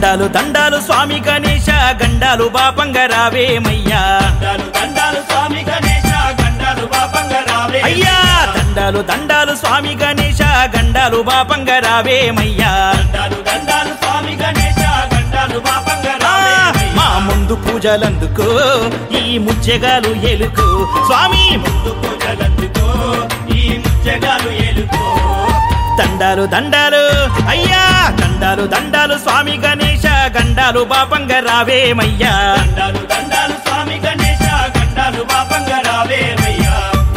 దండాలు దండాలు స్వామి గణేశ గండాలు బాపంగ రావేమయ్యా దండాలు దండాలు స్వామి గణేశ గండాలు బాపంగ రావే అయ్యా దండాలు దండాలు స్వామి గణేశ గండాలు బాపంగ రావేమయ్యా దండాలు దండాలు స్వామి గణేశ గండాలు బాపంగ ఆ, రావే మా ముందు పూజలందుకో ఈ ముచ్చెగాలు ఎలుకో స్వామి ముందు పూజలందుకో ఈ ముచ్చగాలు ఏలుకో దండాలు దండాలు అయ్యా దండాలు దండాలు స్వామి గణేశ గండాలు బాపంగ రావేమయ్యా దండాలు దండాలు స్వామి గణేశ గండాలు బాపంగ రావేమయ్యా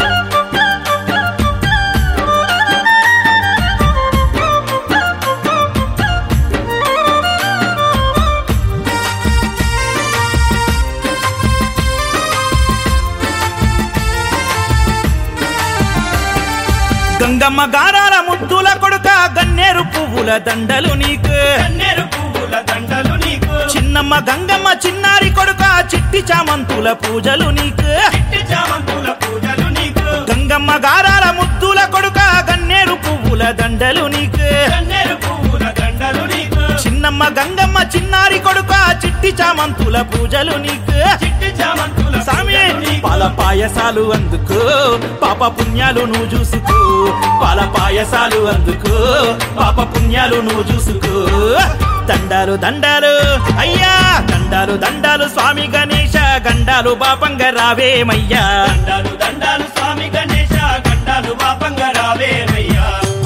గంగమ్మ గారాల ముద్దుల కొడుక గన్నేరు పువ్వుల దండలు నీకు కన్నెరు పువ్వుల దండలు నీకు చిన్నమ్మ గంగమ్మ చిన్నారి కొడుక చిట్టి చామంతుల పూజలు నీకు చిట్టి చామంతుల పూజలు నీకు గంగమ్మ గారాల ముద్దుల కొడుక గన్నేరు పువ్వుల దండలు నీకు కన్నెరు పువ్వుల దండలు నీకు చిన్నమ్మ గంగమ్మ చిన్నారి కొడుక చిట్టి చామంతుల పూజలు నీకు చిట్టి చామంతుల సామి పూజలు నీకు. పాల పాయసాలు అందుకో పాప పుణ్యాలు నువ్వు చూసుకో పాల పాయసాలు అందుకో పాప పుణ్యాలు నువ్వు చూసుకో దండాలు దండాలు అయ్యా దండాలు దండాలు స్వామి గణేశ గండాలు బాపంగ రావేమయ్యా దండాలు దండాలు స్వామి గణేశ గండాలు బాపంగ రావేమయ్యా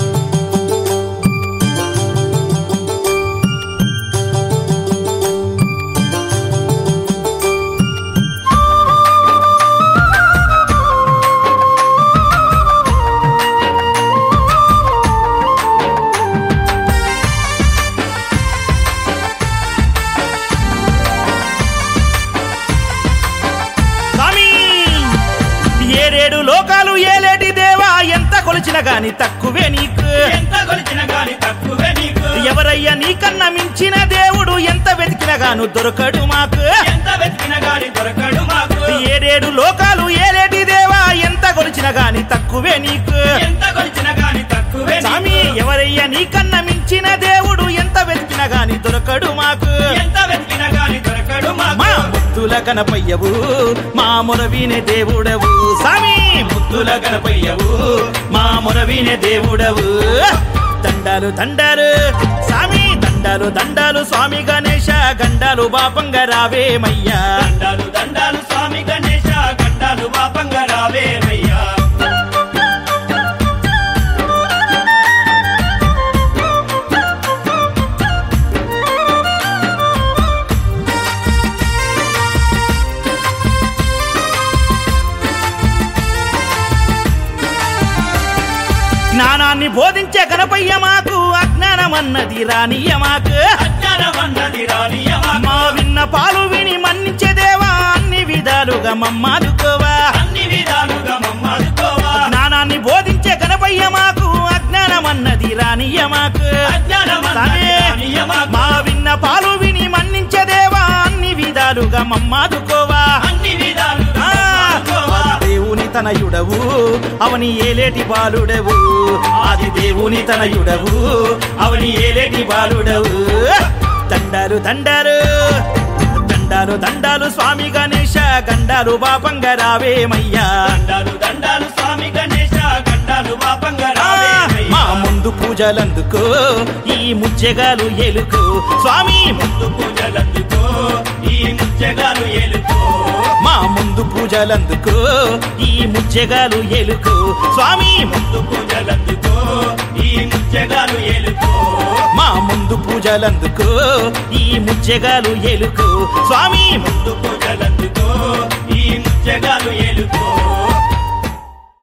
స్వామి ఏడేడు లోకాలు ఏలేటి దేవా ఎంత కొలిచిన గాని తక్కువే నీకు ఎంత కొలిచిన గాని తక్కువే నీకు ఎవరయ్యా నీకన్నా మించిన దేవుడు ఎంత వెతికిన గాను దొరకడు మాకు ఎంత వెతికిన గాని దొరకడు మాకు ఏడేడు లోకాలు ఏలేటి దేవా ఎంత కొలిచిన గాని తక్కువే నీకు ఎంత కొలిచిన గాని తక్కువే స్వామి నీకు ఎవరయ్యా నీకన్నా మించిన దేవుడు ఎంత వెతికిన గాని దొరకడు మాకు ఎంత వెతికిన గాని దొరకడు మా మాకు ముద్దుల కనపయ్యవు మా మురవినే దేవుడవు స్వామి ముద్దుల కనపయ్యవు మా మురవినే దేవుడవు దండాలు దండాలు స్వామి దండాలు దండాలు స్వామి గణేశ గండాలు బాపంగ రావేమయ్యా దండాలు దండాలు స్వామి గణేశ గండాలు బాపంగ రావేమయ్యా జ్ఞానాన్ని బోధించే గణపయ్య మాకు అజ్ఞానమన్నది రానియ మాకు అజ్ఞానమన్నది రానియ మాకు మా విన్న పాలు విని మన్నించే దేవా అన్ని విధాలుగా మమ్మాదుకోవా అన్ని విధాలుగా మమ్మల్కోవా జ్ఞానాన్ని బోధించే గణపయ్య మాకు అజ్ఞానమన్నది రానియ మాకు అజ్ఞానమన్నది రానియ మాకు మా విన్న పాలు విని మన్నించే దేవా అన్ని విధాలుగా మమ్మాదుకోవా అన్ని విధాలుగా ఆ, మమ్మల్కోవా ఆది దేవుని తనయుడవు అవని ఏలేటి బాలుడవు ఆది దేవుని తనయుడవు అవని ఏలేటి బాలుడవు దండాలు దండాలు దండాలు దండాలు స్వామి గణేశ గండాలు బాపంగ రావేమయ్యా దండాలు దండాలు స్వామి గణేశ గండాలు బాపంగ ఆ, రావేమయ్యా మా ముందు పూజలందుకో ఈ ముచ్చెగాలు ఎలుకో స్వామి ముందు పూజలందుకో ఈ ముచ్చగాలు ఏలుకో మా ముందు పూజలందుకో ఈ ముచ్చెగాలు ఎలుకో స్వామి ముందు పూజలందుకో ఈ ముచ్చగాలు ఏలుకో మా ముందు పూజలందుకో ఈ ముచ్చెగాలు ఎలుకో స్వామి ముందు పూజలందుకో ఈ ముచ్చగాలు ఏలుకో